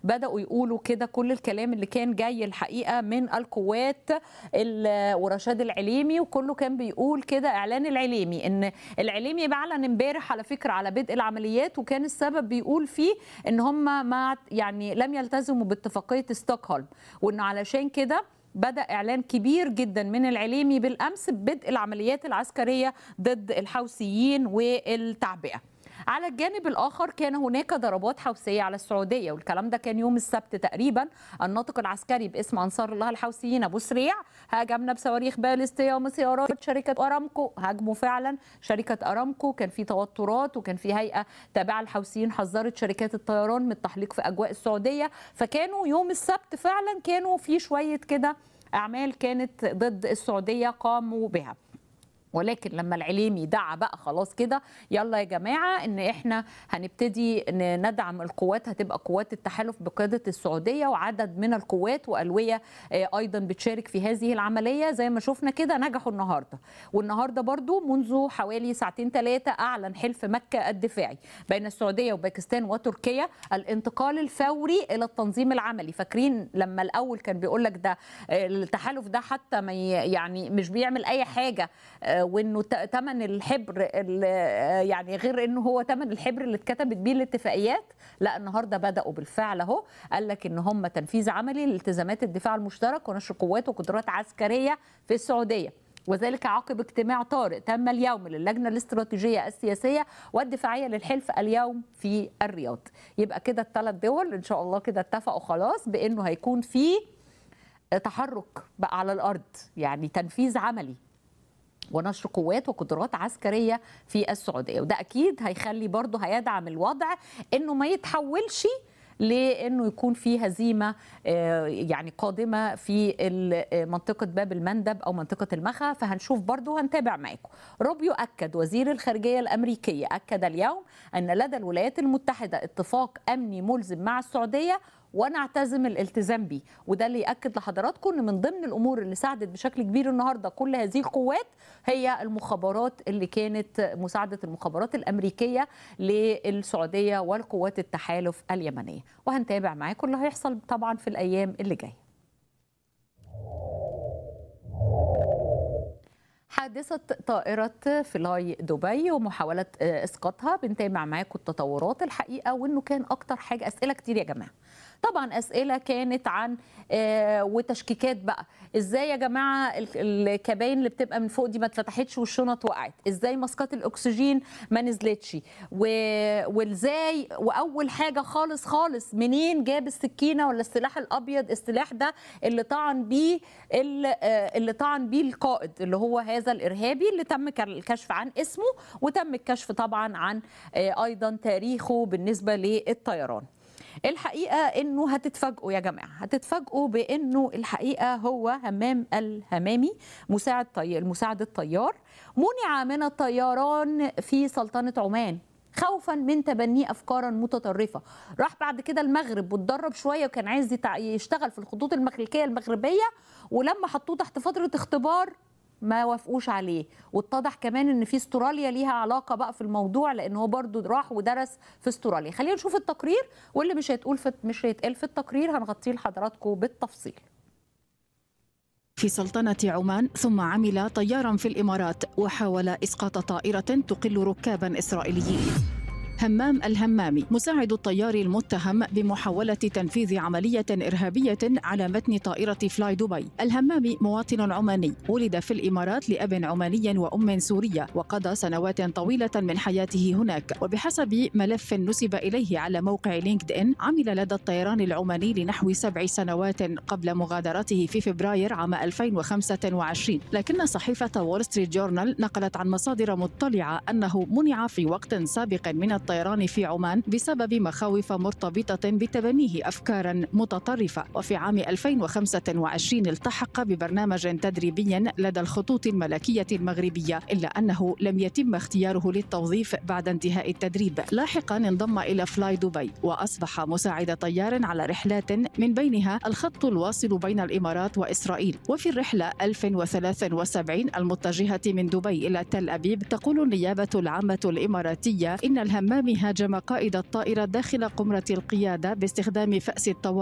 بداوا يقولوا كده كل الكلام اللي كان جاي الحقيقه من القوات ال- ورشاد العليمي وكله كان بيقول كده اعلان العليمي ان العليمي اعلن امبارح على فكره على بدء العمليات وكان السبب بيقول فيه ان هم ما يعني لم يلتزموا باتفاقيه ستوكهولم وانه علشان كده بدأ إعلان كبير جدا من العليمي بالأمس ببدء العمليات العسكرية ضد الحوثيين والتعبئة على الجانب الآخر كان هناك ضربات حوثية على السعودية والكلام ده كان يوم السبت تقريبا الناطق العسكري باسم أنصار الله الحوثيين أبو سريع هاجمنا بصواريخ باليستية ومسيرات شركة أرامكو هاجموا فعلا شركة أرامكو كان في توترات وكان في هيئة تابعة للحوثيين حذرت شركات الطيران من التحليق في أجواء السعودية فكانوا يوم السبت فعلا كانوا في شوية كده أعمال كانت ضد السعودية قاموا بها ولكن لما العليمي دعا بقى خلاص كده يلا يا جماعه ان احنا هنبتدي ن- ندعم القوات هتبقى قوات التحالف بقياده السعوديه وعدد من القوات والويه آه، ايضا بتشارك في هذه العمليه زي ما شفنا كده نجحوا النهارده والنهارده برضو منذ حوالي ساعتين ثلاثه اعلن حلف مكه الدفاعي بين السعوديه وباكستان وتركيا الانتقال الفوري الى التنظيم العملي فاكرين لما الاول كان بيقول لك ده آه، التحالف ده حتى ما ي- يعني مش بيعمل اي حاجه آه، وانه ثمن الحبر ال- آه، يعني غير انه هو ثمن الحبر اللي اتكتبت بيه الاتفاقيات لا النهارده بداوا بالفعل اهو قال لك ان هم تنفيذ عملي لالتزامات الدفاع المشترك ونشر قوات وقدرات عسكريه في السعوديه وذلك عقب اجتماع طارئ تم اليوم للجنه الاستراتيجيه السياسيه والدفاعيه للحلف اليوم في الرياض يبقى كده الثلاث دول ان شاء الله كده اتفقوا خلاص بانه هيكون في تحرك بقى على الارض يعني تنفيذ عملي ونشر قوات وقدرات عسكريه في السعوديه وده اكيد هيخلي برضه هيدعم الوضع انه ما يتحولش لانه يكون في هزيمه آه، يعني قادمه في ال- آه، منطقه باب المندب او منطقه المخا فهنشوف برضه هنتابع معاكم روبيو اكد وزير الخارجيه الامريكيه اكد اليوم ان لدى الولايات المتحده اتفاق امني ملزم مع السعوديه ونعتزم الالتزام بيه وده اللي ياكد لحضراتكم ان من ضمن الامور اللي ساعدت بشكل كبير النهارده كل هذه القوات هي المخابرات اللي كانت مساعده المخابرات الامريكيه للسعوديه والقوات التحالف اليمنيه وهنتابع معاكم اللي هيحصل طبعا في الايام اللي جايه حادثة طائرة فلاي دبي ومحاولة آه، إسقاطها بنتابع معاكم التطورات الحقيقة وإنه كان أكتر حاجة أسئلة كتير يا جماعة طبعا أسئلة كانت عن آه، وتشكيكات بقى إزاي يا جماعة ال- الكباين اللي بتبقى من فوق دي ما اتفتحتش والشنط وقعت إزاي ماسكات الأكسجين ما نزلتش و... وإزاي وأول حاجة خالص خالص منين جاب السكينة ولا السلاح الأبيض السلاح ده اللي طعن بيه ال- آه، اللي طعن بيه القائد اللي هو هذا الارهابي اللي تم ك- الكشف عن اسمه وتم الكشف طبعا عن آه، ايضا تاريخه بالنسبه للطيران الحقيقه انه هتتفاجئوا يا جماعه هتتفاجئوا بانه الحقيقه هو همام الهمامي مساعد طي... المساعد الطيار منع من الطيران في سلطنه عمان خوفا من تبنيه افكارا متطرفه راح بعد كده المغرب واتدرب شويه وكان عايز يتع- يشتغل في الخطوط المخليكيه المغربيه ولما حطوه تحت فتره اختبار ما وافقوش عليه واتضح كمان ان في استراليا ليها علاقه بقى في الموضوع لان هو برضو راح ودرس في استراليا خلينا نشوف التقرير واللي مش هيتقول في مش هيتقال في التقرير هنغطيه لحضراتكم بالتفصيل في سلطنة عمان ثم عمل طيارا في الإمارات وحاول إسقاط طائرة تقل ركابا إسرائيليين همام الهمامي مساعد الطيار المتهم بمحاولة تنفيذ عملية إرهابية على متن طائرة فلاي دبي الهمامي مواطن عماني ولد في الإمارات لأب عماني وأم سورية وقضى سنوات طويلة من حياته هناك وبحسب ملف نسب إليه على موقع لينكد إن عمل لدى الطيران العماني لنحو سبع سنوات قبل مغادرته في فبراير عام 2025 لكن صحيفة وول ستريت جورنال نقلت عن مصادر مطلعة أنه منع في وقت سابق من الطيران في عمان بسبب مخاوف مرتبطة بتبنيه أفكارا متطرفة وفي عام 2025 التحق ببرنامج تدريبي لدى الخطوط الملكية المغربية إلا أنه لم يتم اختياره للتوظيف بعد انتهاء التدريب لاحقا انضم إلى فلاي دبي وأصبح مساعد طيار على رحلات من بينها الخط الواصل بين الإمارات وإسرائيل وفي الرحلة 1073 المتجهة من دبي إلى تل أبيب تقول النيابة العامة الإماراتية إن الهمام الهمام هاجم قائد الطائرة داخل قمرة القيادة باستخدام فأس الطوارئ